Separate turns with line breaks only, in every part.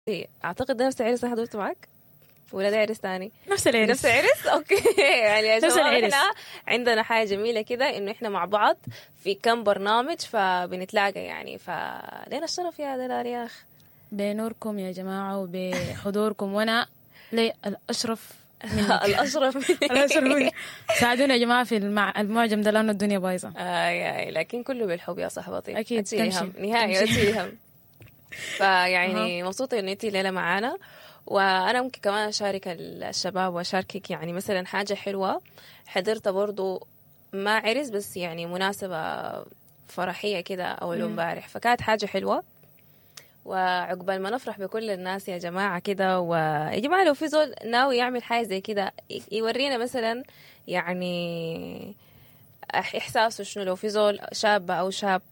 اعتقد ده نفس العرس اللي حضرته معك ولا ده عرس تاني
نفس العرس
نفس العرس اوكي يعني يا
نفس
شباب
العرس.
احنا عندنا حاجه جميله كده انه احنا مع بعض في كم برنامج فبنتلاقى يعني فلينا الشرف يا دلال يا اخ
بنوركم يا جماعة وبحضوركم وأنا لي الأشرف منك
الاشرف
الأشرف منك ساعدونا يا جماعة في المع... المعجم ده لأنه الدنيا بايظة
اي اي لكن كله بالحب يا صاحبتي
أكيد،
أتشيلي
تمشي.
هم نهائي
تمشي.
أتشيلي هم فيعني مبسوطة إن أنتي الليلة معانا وأنا ممكن كمان أشارك الشباب وأشاركك يعني مثلا حاجة حلوة حضرت برضو ما عرس بس يعني مناسبة فرحية كده أول امبارح فكانت حاجة حلوة وعقبال ما نفرح بكل الناس يا جماعة كده ويا جماعة لو في زول ناوي يعمل حاجة زي كده ي- يورينا مثلا يعني إح- إحساسه شنو لو في زول شابة أو شاب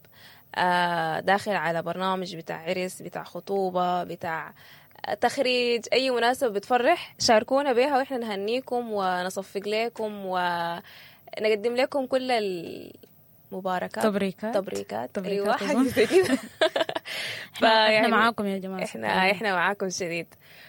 آه، داخل على برنامج بتاع عرس بتاع خطوبة بتاع تخريج أي مناسبة بتفرح شاركونا بيها وإحنا نهنيكم ونصفق لكم ونقدم لكم كل المباركات
تبريكات
تبريكات
تبريكات
أيوة
أظن.
حاجة زي كده
احنا,
فيعني-
احنا معاكم يا جماعة
احنا احنا معاكم شديد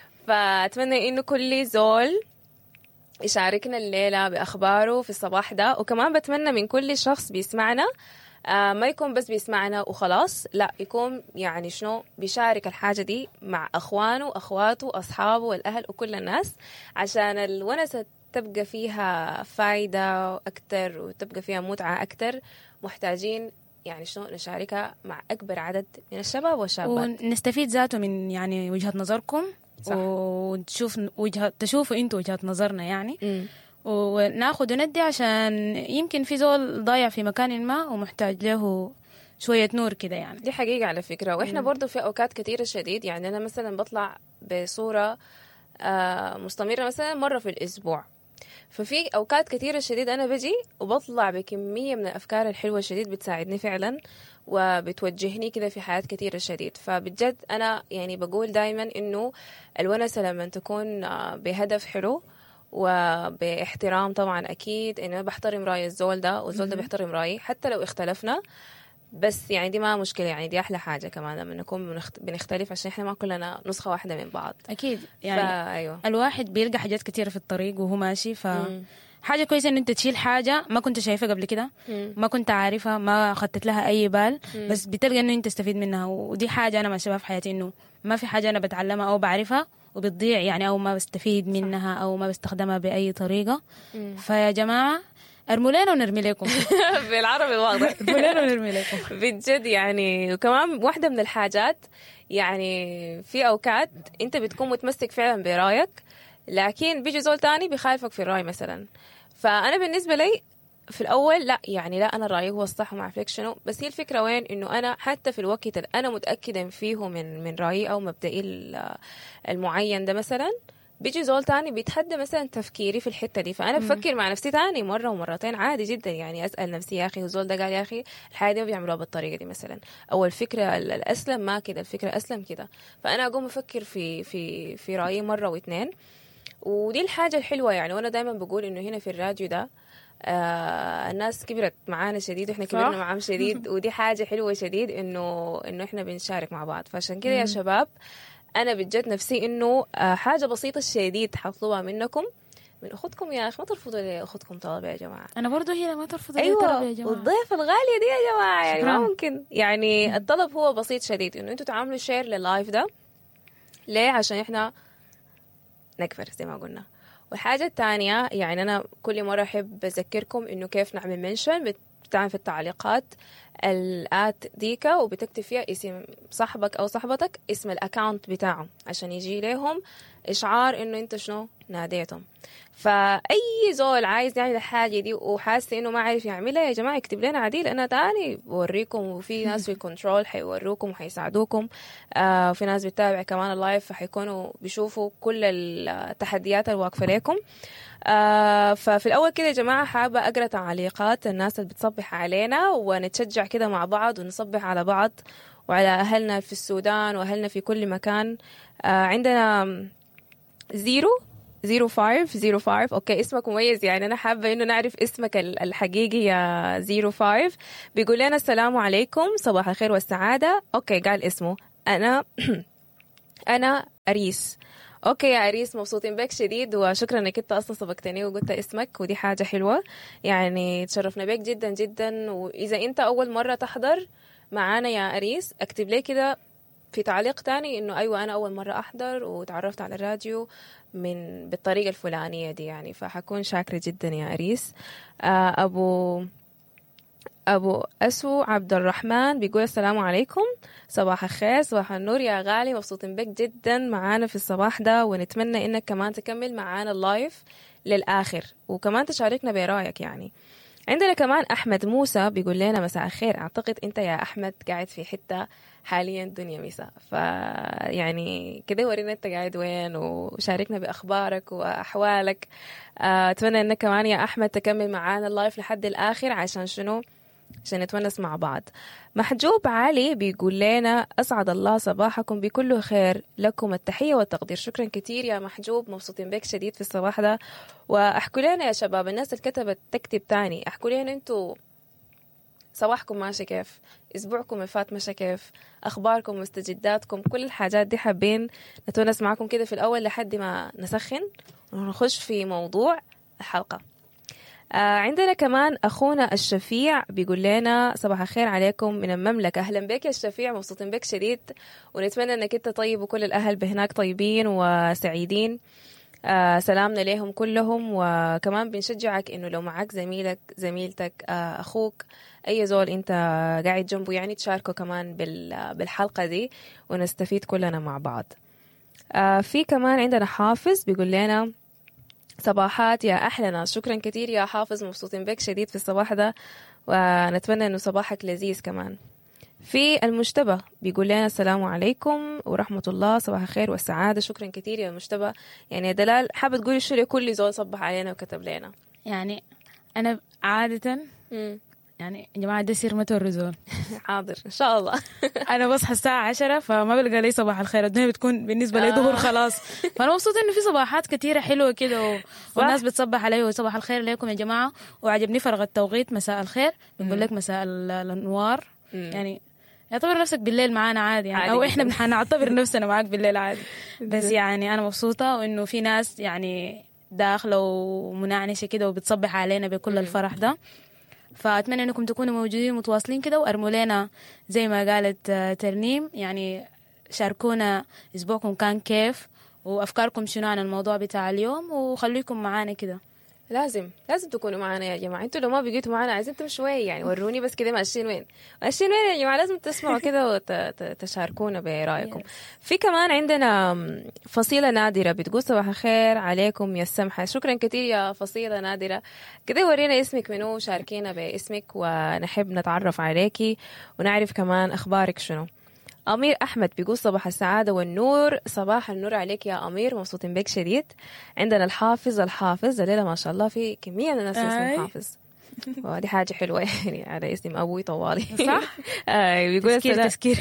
فاتمنى انه كل زول يشاركنا الليلة بأخباره في الصباح ده وكمان بتمنى من كل شخص بيسمعنا آه ما يكون بس بيسمعنا وخلاص لا يكون يعني شنو بيشارك الحاجة دي مع أخوانه أخواته أصحابه والأهل وكل الناس عشان الونسة تبقى فيها فايدة أكتر وتبقى فيها متعة أكتر محتاجين يعني شنو نشاركها مع أكبر عدد من الشباب والشابات
ونستفيد ذاته من يعني وجهة نظركم
صح.
ونشوف وجهة تشوفوا انتوا وجهة نظرنا يعني
مم.
وناخد وندي عشان يمكن في زول ضايع في مكان ما ومحتاج له شوية نور كده يعني
دي حقيقة على فكرة وإحنا برضو في أوقات كثيرة شديد يعني أنا مثلا بطلع بصورة آه، مستمرة مثلا مرة في الأسبوع ففي أوقات كثيرة شديد أنا بجي وبطلع بكمية من الأفكار الحلوة الشديد بتساعدني فعلا وبتوجهني كده في حياة كثيرة شديد فبجد أنا يعني بقول دايما إنه الونسة لما تكون آه، بهدف حلو وباحترام طبعا أكيد إنه أنا بحترم رأي الزول ده والزول ده بيحترم رأيي حتى لو اختلفنا بس يعني دي ما مشكلة يعني دي أحلى حاجة كمان لما نكون بنخت- بنختلف عشان إحنا ما كلنا نسخة واحدة من بعض
أكيد
يعني
يعني
فأيوه
الواحد بيلقى حاجات كتيرة في الطريق وهو ماشي ف
مم.
حاجة كويسة إن أنت تشيل حاجة ما كنت شايفها قبل كده
مم.
ما كنت عارفها ما أخدت لها أي بال
مم.
بس بتلقى إنه أنت تستفيد منها ودي حاجة أنا مع الشباب في حياتي إنه ما في حاجة أنا بتعلمها أو بعرفها وبتضيع يعني أو ما بستفيد منها أو ما بستخدمها بأي طريقة
مم.
فيا جماعة ارموا لنا ونرمي لكم
بالعربي الواضح
ارموا لنا ونرمي لكم
بجد يعني وكمان واحدة من الحاجات يعني في أوقات أنت بتكون متمسك فعلا برايك لكن بيجي زول تاني بيخالفك في الرأي مثلا فأنا بالنسبة لي في الأول لا يعني لا أنا رأيي هو الصح وما أعرف شنو بس هي الفكرة وين إنه أنا حتى في الوقت اللي أنا متأكدة فيه من من رأيي أو مبدئي ال- المعين ده مثلا بيجي زول تاني بيتحدى مثلا تفكيري في الحتة دي فأنا بفكر مع نفسي تاني مرة ومرتين عادي جدا يعني أسأل نفسي يا أخي الزول ده قال يا أخي الحاجة دي ما بيعملوها بالطريقة دي مثلا أو الفكرة ال- الأسلم ما كده الفكرة أسلم كده فأنا أقوم أفكر في في في رأيي مرة واثنين ودي الحاجة الحلوة يعني وأنا دايما بقول إنه هنا في الراديو ده آه الناس كبرت معانا شديد واحنا
صح.
كبرنا معاهم شديد ودي حاجة حلوة شديد انه انه احنا بنشارك مع بعض فعشان كده يا شباب انا بجد نفسي انه آه حاجة بسيطة شديد حطلبها منكم من اختكم يا اخي ما ترفضوا لي اختكم طلب يا جماعة
أنا برضو هنا ما ترفض أي
ايوه
طلب يا جماعة
والضيفة الغالية دي يا جماعة يعني ما
شكراً.
ممكن يعني الطلب هو بسيط شديد انه انتوا تعملوا شير لللايف ده ليه عشان احنا نكبر زي ما قلنا والحاجة الثانية يعني أنا كل مرة أحب أذكركم إنه كيف نعمل منشن بتعمل في التعليقات الآت ديكا وبتكتب فيها اسم صاحبك أو صاحبتك اسم الأكاونت بتاعهم عشان يجي لهم إشعار إنه أنت شنو ناديتهم فأي زول عايز يعمل الحاجة دي وحاسس إنه ما عارف يعملها يا جماعة اكتب لنا عديل أنا تاني بوريكم وفي ناس في الكنترول حيوروكم وحيساعدوكم آه في ناس بتتابع كمان اللايف فحيكونوا بيشوفوا كل التحديات الواقفة لكم آه ففي الأول كده يا جماعة حابة أقرأ تعليقات الناس اللي بتصبح علينا ونتشجع كده مع بعض ونصبح على بعض وعلى أهلنا في السودان وأهلنا في كل مكان آه عندنا زيرو زيرو فايف زيرو فايف اوكي اسمك مميز يعني انا حابه انه نعرف اسمك ال- الحقيقي يا زيرو فايف بيقول لنا السلام عليكم صباح الخير والسعاده اوكي قال اسمه انا انا اريس اوكي يا اريس مبسوطين بك شديد وشكرا انك انت اصلا سبقتني وقلت اسمك ودي حاجه حلوه يعني تشرفنا بك جدا جدا واذا انت اول مره تحضر معانا يا اريس اكتب لي كده في تعليق تاني انه ايوه انا اول مره احضر وتعرفت على الراديو من بالطريقه الفلانيه دي يعني فحكون شاكره جدا يا اريس آه، ابو أبو أسو عبد الرحمن بيقول السلام عليكم صباح الخير صباح النور يا غالي مبسوطين بك جدا معانا في الصباح ده ونتمنى إنك كمان تكمل معانا اللايف للآخر وكمان تشاركنا برأيك يعني عندنا كمان أحمد موسى بيقول لنا مساء الخير أعتقد أنت يا أحمد قاعد في حتة حاليا دنيا مساء فيعني كده ورينا أنت قاعد وين وشاركنا بأخبارك وأحوالك آه، أتمنى أنك كمان يا أحمد تكمل معانا اللايف لحد الآخر عشان شنو عشان نتونس مع بعض محجوب علي بيقول لنا أسعد الله صباحكم بكل خير لكم التحية والتقدير شكرا كتير يا محجوب مبسوطين بك شديد في الصباح ده وأحكوا لنا يا شباب الناس اللي كتبت تكتب تاني أحكوا لنا أنتوا صباحكم ماشي كيف اسبوعكم اللي فات ماشي كيف اخباركم مستجداتكم كل الحاجات دي حابين نتونس معاكم كده في الاول لحد ما نسخن ونخش في موضوع الحلقه آه عندنا كمان اخونا الشفيع بيقول لنا صباح الخير عليكم من المملكه اهلا بك يا الشفيع مبسوطين بك شديد ونتمنى انك انت طيب وكل الاهل بهناك طيبين وسعيدين آه سلامنا ليهم كلهم وكمان بنشجعك انه لو معك زميلك زميلتك آه اخوك اي زول انت قاعد جنبه يعني تشاركه كمان بال- بالحلقه دي ونستفيد كلنا مع بعض آه في كمان عندنا حافظ بيقول لنا صباحات يا أحلى ناس شكرا كتير يا حافظ مبسوطين بك شديد في الصباح ده ونتمنى أنه صباحك لذيذ كمان في المجتبى بيقول لنا السلام عليكم ورحمة الله صباح الخير والسعادة شكرا كتير يا المجتبى يعني يا دلال حابة تقولي شو لكل زول صبح علينا وكتب لنا
يعني أنا عادة
مم.
يعني يا جماعة ده سير ما تورزون
حاضر إن شاء الله
أنا بصحى الساعة عشرة فما بلقى لي صباح الخير الدنيا بتكون بالنسبة لي ظهر خلاص فأنا مبسوطة إنه في صباحات كتيرة حلوة كده و... والناس بتصبح علي وصباح الخير لكم يا جماعة وعجبني فرغ التوقيت مساء الخير بنقول لك مساء ال- الأنوار يعني اعتبر نفسك بالليل معانا عادي يعني
عادي
او
جداً.
احنا بنح- نعتبر نفسنا معاك بالليل عادي بس يعني انا مبسوطه وانه في ناس يعني داخله ومنعنشه كده وبتصبح علينا بكل الفرح ده فاتمنى انكم تكونوا موجودين متواصلين كده وارموا لنا زي ما قالت آه، ترنيم يعني شاركونا اسبوعكم كان كيف وافكاركم شنو عن الموضوع بتاع اليوم وخليكم معانا كده
لازم لازم تكونوا معنا يا جماعة انتوا لو ما بقيتوا معنا عايزين تمشوا وين يعني وروني بس كده ماشيين وين ماشيين وين يا جماعة لازم تسمعوا كده وتشاركونا برأيكم في كمان عندنا فصيلة نادرة بتقول صباح الخير عليكم يا السمحة شكرا كثير يا فصيلة نادرة كده ورينا اسمك منو شاركينا باسمك ونحب نتعرف عليكي ونعرف كمان أخبارك شنو أمير أحمد بيقول صباح السعادة والنور صباح النور عليك يا أمير مبسوطين بك شديد عندنا الحافظ الحافظ الليلة ما شاء الله في كمية من الناس
أي.
اسمهم حافظ ودي حاجة حلوة يعني على اسم أبوي طوالي
صح؟
آه بيقول
تذكير
السلام-
تذكير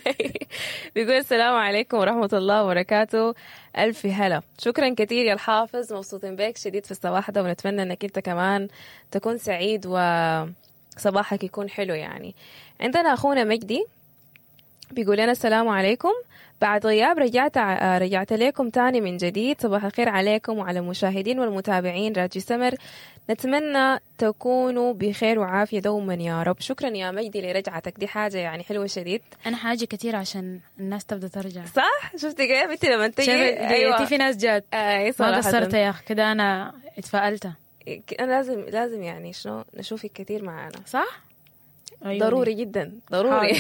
بيقول السلام عليكم ورحمة الله وبركاته ألف هلا شكرا كثير يا الحافظ مبسوطين بك شديد في الصباح ده ونتمنى أنك أنت كمان تكون سعيد وصباحك يكون حلو يعني عندنا أخونا مجدي بيقول لنا السلام عليكم بعد غياب رجعت ع- رجعت لكم تاني من جديد صباح الخير عليكم وعلى المشاهدين والمتابعين راديو سمر نتمنى تكونوا بخير وعافية دوما يا رب شكرا يا مجدي لرجعتك دي حاجة يعني حلوة شديد
انا حاجه كتير عشان الناس تبدا ترجع
صح شفتي كيف انت لما تجي
شايفة أيوة. في ناس جات
اي
ما
صراحة
قصرت يا اخ كده انا اتفائلت
انا لازم لازم يعني شنو نشوفك كثير معانا
صح؟ أيوة
ضروري جدا ضروري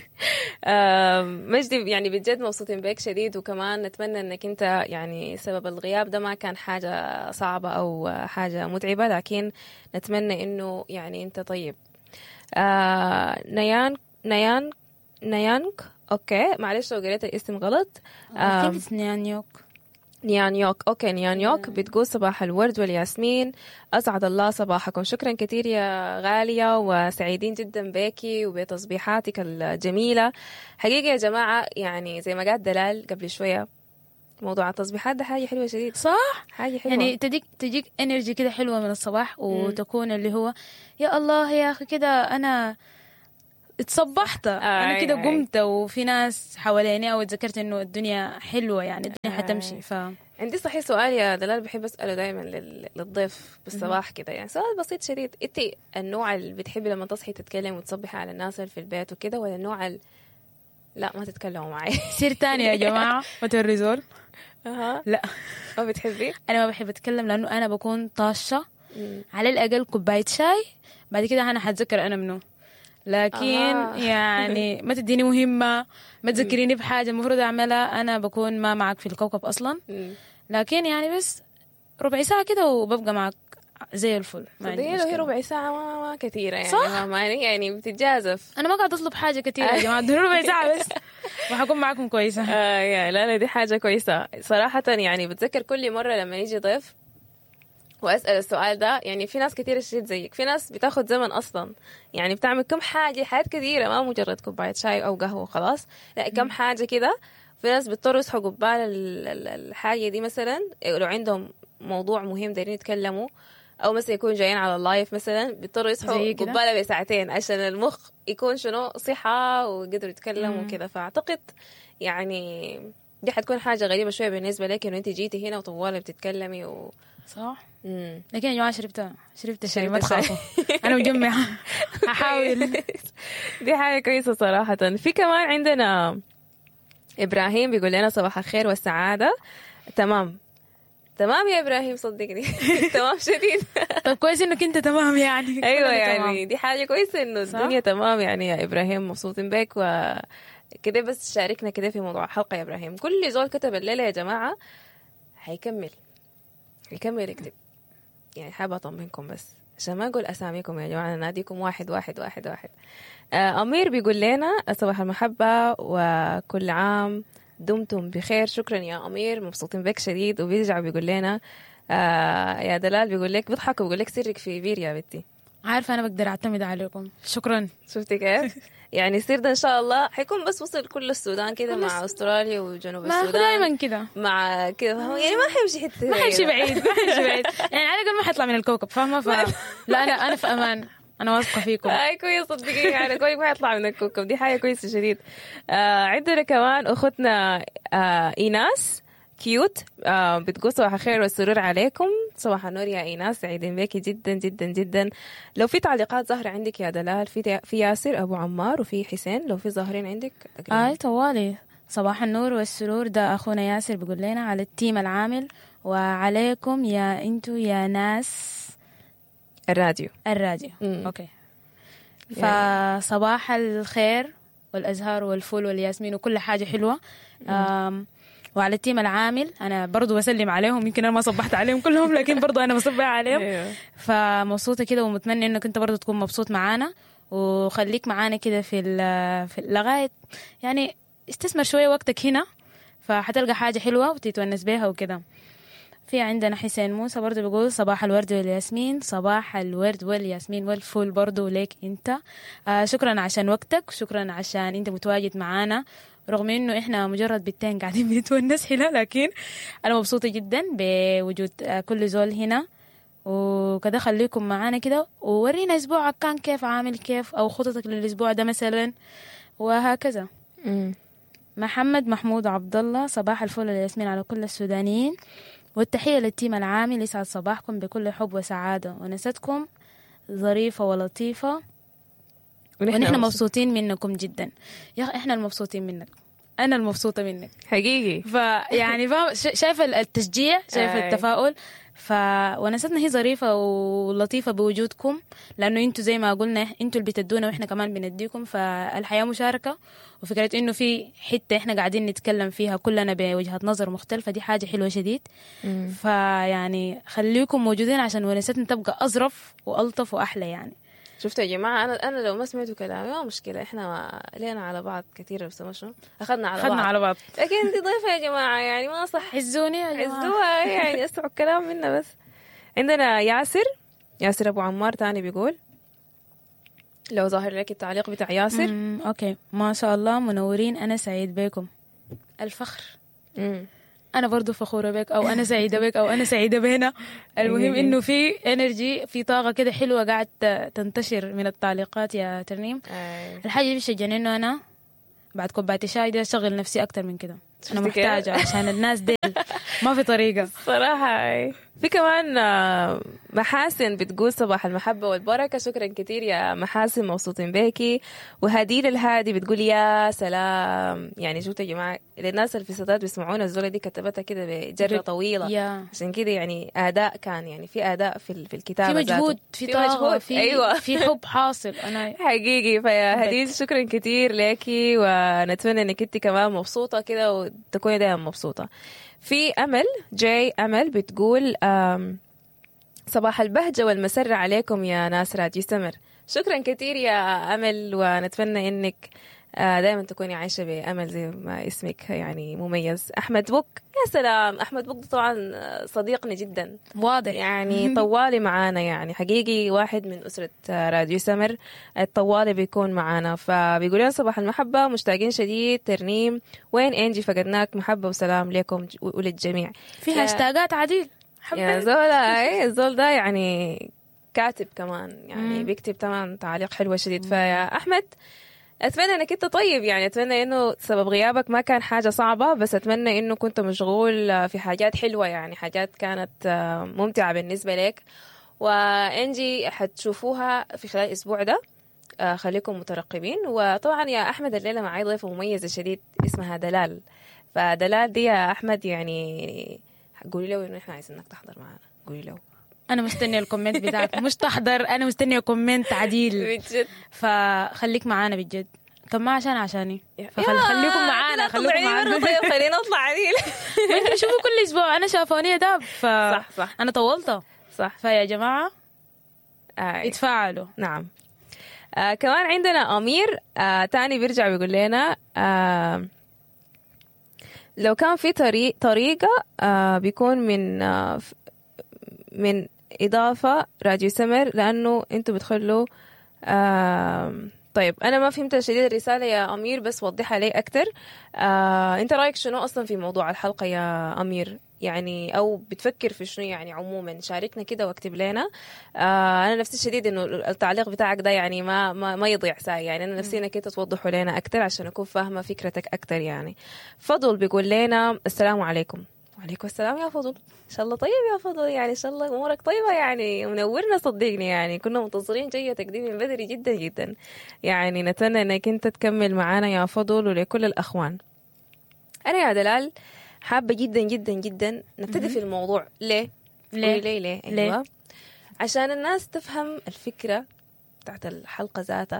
آم، مجدي يعني بجد مبسوطين بك شديد وكمان نتمنى انك انت يعني سبب الغياب ده ما كان حاجة صعبة او حاجة متعبة لكن نتمنى انه يعني انت طيب آه نيان نيان نيانك اوكي معلش لو قريت الاسم غلط
I
آم،
think it's نيانيوك
نيانيوك اوكي نيانيوك بتقول صباح الورد والياسمين اسعد الله صباحكم شكرا كثير يا غاليه وسعيدين جدا بيكي وبتصبيحاتك الجميله حقيقه يا جماعه يعني زي ما قال دلال قبل شويه موضوع التصبيحات ده حاجه حلوه شديد
صح؟
حاجه حلوه
يعني تديك تجيك انرجي كده حلوه من الصباح وتكون اللي هو يا الله يا اخي كده انا اتصبحت انا
آي،
كده
آي.
قمت وفي ناس حواليني او اتذكرت انه الدنيا حلوه يعني الدنيا
آي.
حتمشي ف
عندي صحيح سؤال يا دلال بحب اساله دائما للضيف بالصباح كده يعني سؤال بسيط شديد انت النوع اللي بتحبي لما تصحي تتكلم وتصبحي على الناس اللي في البيت وكده ولا النوع ال... لا ما تتكلموا معي
سير تاني يا جماعه ما توري زول
اها
لا
ما بتحبي
انا ما بحب اتكلم لانه انا بكون طاشه
مم.
على الاقل كوبايه شاي بعد كده انا حتذكر انا منو لكن
آه.
يعني ما تديني مهمه ما تذكريني بحاجه المفروض اعملها انا بكون ما معك في الكوكب اصلا
مم.
لكن يعني بس ربع ساعه كده وببقى معك زي الفل ما عندي
صدقني لو هي
مشكلة.
ربع ساعة ما, ما كثيرة يعني
صح؟
ما ما يعني بتتجازف
انا ما قاعد اطلب حاجه كتير يا جماعه ادوني ربع ساعه بس وحكون معاكم كويسه
آه يا لا لا دي حاجة كويسة صراحة يعني بتذكر كل مرة لما يجي ضيف واسال السؤال ده يعني في ناس كثير شديد زيك في ناس بتاخد زمن اصلا يعني بتعمل كم حاجه حاجات كثيره ما مجرد كوبايه شاي او قهوه وخلاص لا كم حاجه كده في ناس بيضطروا يسحقوا ببال ال- ال- الحاجه دي مثلا لو عندهم موضوع مهم دايرين يتكلموا او مثلا يكونوا جايين على اللايف مثلا بيضطروا يصحوا
زي كده؟
قبالة بساعتين عشان المخ يكون شنو صحة ويقدروا يتكلموا وكده فاعتقد يعني دي حتكون حاجة غريبة شوية بالنسبة لك انه انت جيتي هنا وطوالي بتتكلمي و...
صح
مم.
لكن يا جماعه شربت شربت شاي
شربت
ما
شاي.
تخافوا انا مجمعه هحاول
دي حاجة كويسة صراحة في كمان عندنا إبراهيم بيقول لنا صباح الخير والسعادة تمام تمام يا إبراهيم صدقني تمام شديد
طب كويس انك انت تمام يعني
أيوة
كلنا
يعني
تمام.
دي حاجة كويسة إنه
صح؟
الدنيا تمام يعني يا إبراهيم مبسوطين بك و كده بس شاركنا كده في موضوع الحلقة يا إبراهيم كل زول كتب الليلة يا جماعة هيكمل هيكمل يكتب يعني حابة أطمنكم بس عشان ما أقول أساميكم يا جماعة أنا ناديكم واحد واحد واحد واحد آه، أمير بيقول لنا صباح المحبة وكل عام دمتم بخير شكرا يا أمير مبسوطين بك شديد وبيرجع بيقول لنا آه يا دلال بيقول لك بيضحك وبيقول لك سرك في بير يا بنتي
عارفه انا بقدر اعتمد عليكم شكرا
شفتي كيف؟ يعني السير ده ان شاء الله حيكون بس وصل كل السودان كده
كل
مع استراليا وجنوب
ما هو
السودان
دايما كده
مع كده يعني ما حيمشي حته
ما حيمشي
بعيدة.
بعيد ما حيمشي بعيد يعني على الاقل ما حيطلع من الكوكب فاهمه ف لا انا انا في امان انا واثقه فيكم
اي كويس صدقيني يعني كونك ما يطلع من الكوكب دي حاجه كويسه شديد آه عندنا كمان اختنا آه ايناس كيوت آه بتقول صباح الخير والسرور عليكم صباح النور يا ايناس سعيدين بيكي جدا جدا جدا لو في تعليقات ظاهره عندك يا دلال في في ياسر ابو عمار وفي حسين لو في ظاهرين عندك أقرأهم.
اي طوالي صباح النور والسرور ده اخونا ياسر بيقول لنا على التيم العامل وعليكم يا انتو يا ناس
الراديو
الراديو
مم.
اوكي فصباح الخير والازهار والفول والياسمين وكل حاجه حلوه أم وعلى التيم العامل انا برضو بسلم عليهم يمكن انا ما صبحت عليهم كلهم لكن برضو انا بصبح عليهم
أيوه.
فمبسوطه كده ومتمنى انك انت برضو تكون مبسوط معانا وخليك معانا كده في ال- في لغايه يعني استثمر شويه وقتك هنا فحتلقى حاجه حلوه وتتونس بيها وكده في عندنا حسين موسى برضو بيقول صباح الورد والياسمين صباح الورد والياسمين والفول برضو ليك انت آه شكرا عشان وقتك شكرا عشان انت متواجد معانا رغم انه احنا مجرد بنتين قاعدين بنتونس هنا لكن انا مبسوطه جدا بوجود آه كل زول هنا وكده خليكم معانا كده وورينا اسبوعك كان كيف عامل كيف او خططك للاسبوع ده مثلا وهكذا
مم.
محمد محمود عبد الله صباح الفل والياسمين على كل السودانيين والتحية للتيم العامل يسعد صباحكم بكل حب وسعادة ونستكم ظريفة ولطيفة ونحن
مبسوط-
مبسوطين منكم جدا يا أخي إحنا المبسوطين منك أنا المبسوطة منك
حقيقي
فيعني فاهم ش- شايفة التشجيع شايفة
أي.
التفاؤل فونستنا هي ظريفة ولطيفة بوجودكم لأنه انتوا زي ما قلنا انتوا اللي بتدونا واحنا كمان بنديكم فالحياة مشاركة وفكرة انه في حتة احنا قاعدين نتكلم فيها كلنا بوجهة نظر مختلفة دي حاجة حلوة شديد
مم.
فيعني خليكم موجودين عشان ونستنا تبقى أظرف وألطف وأحلى يعني
شفتوا يا جماعة أنا أنا لو ما سمعتوا كلامي ما مشكلة إحنا ما لينا على بعض كثير بس ما شو أخذنا على
خدنا
بعض
على بعض
لكن أنت ضيفة يا جماعة يعني ما صح
حزوني يا جماعة
عزوها يعني اسمعوا الكلام منا بس عندنا ياسر ياسر أبو عمار تاني بيقول لو ظاهر لك التعليق بتاع ياسر
مم، أوكي ما شاء الله منورين أنا سعيد بكم الفخر
مم.
انا برضو فخوره بك او انا سعيده بك او انا سعيده بهنا المهم
أيوة.
انه في انرجي في طاقه كده حلوه قاعد تنتشر من التعليقات يا ترنيم
أي.
الحاجه دي بتشجعني انه انا بعد كوبايه الشاي دي اشغل نفسي اكتر من كده انا
شفتي كده؟
محتاجه عشان الناس دي ما في طريقه
صراحة أي. في كمان آه، محاسن بتقول صباح المحبة والبركة شكرا كثير يا محاسن مبسوطين بيكي وهديل الهادي بتقول يا سلام يعني شفتوا يا جماعة للناس اللي في الستات بيسمعونا الزولة دي كتبتها كده بجرة
بت-
طويلة
يا
عشان كده يعني أداء كان يعني في أداء في ال- في الكتابة
في
ذاته.
مجهود في
في
طاقه
مجهود
في
أيوة
في حب حاصل انا
حقيقي فيا هديل شكرا كتير ليكي ونتمنى انك انت كمان مبسوطة كده وتكوني دائما مبسوطة في امل جاي امل بتقول آم، صباح البهجة والمسرة عليكم يا ناس راديو سمر شكرا كتير يا امل ونتمنى انك دائما تكوني عايشة بأمل زي ما اسمك يعني مميز أحمد بوك يا سلام أحمد بوك ده طبعا صديقنا جدا
واضح
يعني طوالي معانا يعني حقيقي واحد من أسرة راديو سمر الطوالي بيكون معانا فبيقول لنا صباح المحبة مشتاقين شديد ترنيم وين انجي فقدناك محبة وسلام لكم ج- وللجميع
في
يا-
هاشتاجات عديد
يا
حبيت
زولا ايه الزول ده يعني كاتب كمان يعني
مم.
بيكتب طبعا تعليق حلوة شديد فيا أحمد أتمنى إنك أنت طيب يعني أتمنى إنه سبب غيابك ما كان حاجة صعبة بس أتمنى إنه كنت مشغول في حاجات حلوة يعني حاجات كانت آه، ممتعة بالنسبة لك وإنجي حتشوفوها في خلال الأسبوع ده آه، خليكم مترقبين وطبعا يا أحمد الليلة معي ضيفة مميزة شديد اسمها دلال فدلال دي يا أحمد يعني قولي له إنه إحنا عايزينك تحضر معنا قولي له
انا مستنيه الكومنت بتاعك مش تحضر انا مستنيه كومنت عديل
بجد
فخليك معانا بجد طب ما عشان عشاني
يا-
فخليكم معانا
لا
خليكم
تطلعي
معانا
مرة طيب خلينا نطلع عديل
ما انتوا شوفوا كل اسبوع انا شافوني داب ف
صح صح
انا طولت
صح
فيا جماعه
آه.
اتفاعلوا
نعم آه كمان عندنا أمير آه تاني بيرجع بيقول لنا آه لو كان في طريق طريقة آه بيكون من آه ف- من إضافة راديو سمر لأنه أنتوا بتخلوا آه طيب أنا ما فهمت شديد الرسالة يا أمير بس وضحها لي أكتر آه أنت رأيك شنو أصلا في موضوع الحلقة يا أمير يعني أو بتفكر في شنو يعني عموما شاركنا كده واكتب لنا آه انا نفسي الشديد انه التعليق بتاعك ده يعني ما ما, ما يضيع ساي يعني انا نفسي انك انت توضحه لنا اكثر عشان اكون فاهمه فكرتك اكثر يعني فضل بيقول لنا السلام عليكم وعليكم السلام يا فضل ان شاء الله طيب يا فضل يعني ان شاء الله امورك طيبه يعني منورنا صدقني يعني كنا منتظرين جيتك دي من بدري جدا جدا يعني نتمنى انك انت تكمل معانا يا فضل ولكل الاخوان انا يا دلال حابه جدا جدا جدا نبتدي في الموضوع ليه
ليه؟
قولي ليه ليه
ليه؟
أيوة. عشان الناس تفهم الفكرة بتاعت الحلقة ذاتها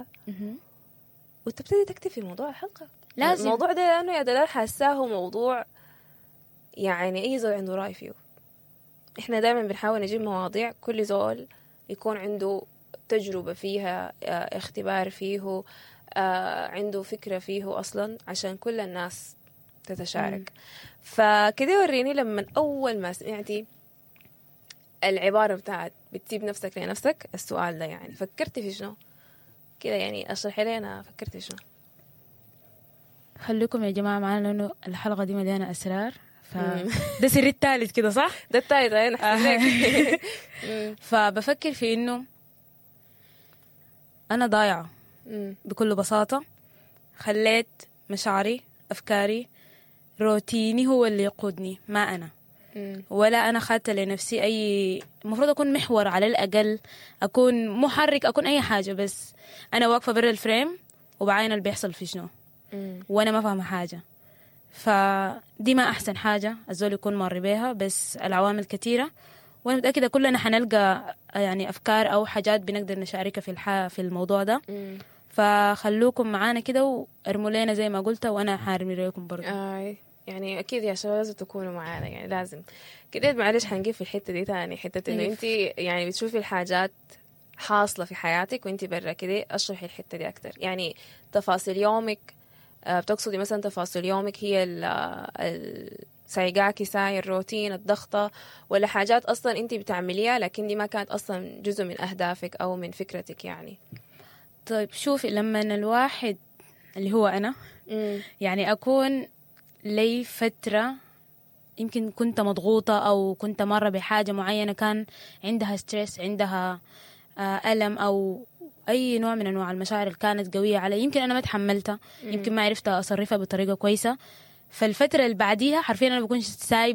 وتبتدي تكتب في موضوع الحلقة
لازم.
الموضوع ده لأنه يا دلال حاساه موضوع يعني أي زول عنده رأي فيه إحنا دائما بنحاول نجيب مواضيع كل زول يكون عنده تجربة فيها آه، اختبار فيه آه، عنده فكرة فيه أصلا عشان كل الناس تتشارك فكده وريني لما أول ما سمعتي العبارة بتاعت بتسيب نفسك لنفسك السؤال ده يعني فكرتي في شنو كده يعني اشرحي لي انا فكرت في شنو
خليكم يا جماعه معانا لانه الحلقه دي مليانه اسرار ف
مم.
ده سر الثالث كده صح
ده التالت هاي نحكي لك مم.
فبفكر في انه انا ضايعه
مم.
بكل بساطه خليت مشاعري افكاري روتيني هو اللي يقودني ما انا
مم.
ولا انا خدت لنفسي اي المفروض اكون محور على الاقل اكون محرك اكون اي حاجه بس انا واقفه برا الفريم وبعاين اللي بيحصل في شنو
مم.
وانا ما فاهمه حاجه فدي ما احسن حاجه الزول يكون مر بيها بس العوامل كثيره وانا متاكده كلنا حنلقى يعني افكار او حاجات بنقدر نشاركها في الح... في الموضوع ده
مم.
فخلوكم معانا كده وارموا لنا زي ما قلت وانا حارمي لكم برضه
آي. يعني اكيد يا شباب لازم تكونوا معانا يعني لازم كده معلش حنجيب في الحته دي تاني حته انه
أيوة.
انت يعني بتشوفي الحاجات حاصله في حياتك وانت برا كده اشرحي الحته دي اكتر يعني تفاصيل يومك آه، بتقصدي مثلا تفاصيل يومك هي ال ال- سايقاكي ساي الروتين الضغطة ولا حاجات أصلا أنت بتعمليها لكن دي ما كانت أصلا جزء من أهدافك أو من فكرتك يعني
طيب شوفي لما الواحد اللي هو انا
مم.
يعني اكون لي فتره يمكن كنت مضغوطة أو كنت مرة بحاجة معينة كان عندها ستريس عندها آه، ألم أو أي نوع من أنواع المشاعر اللي كانت قوية علي يمكن أنا ما تحملتها يمكن ما عرفت أصرفها بطريقة كويسة فالفترة اللي بعديها حرفيا أنا بكون سايب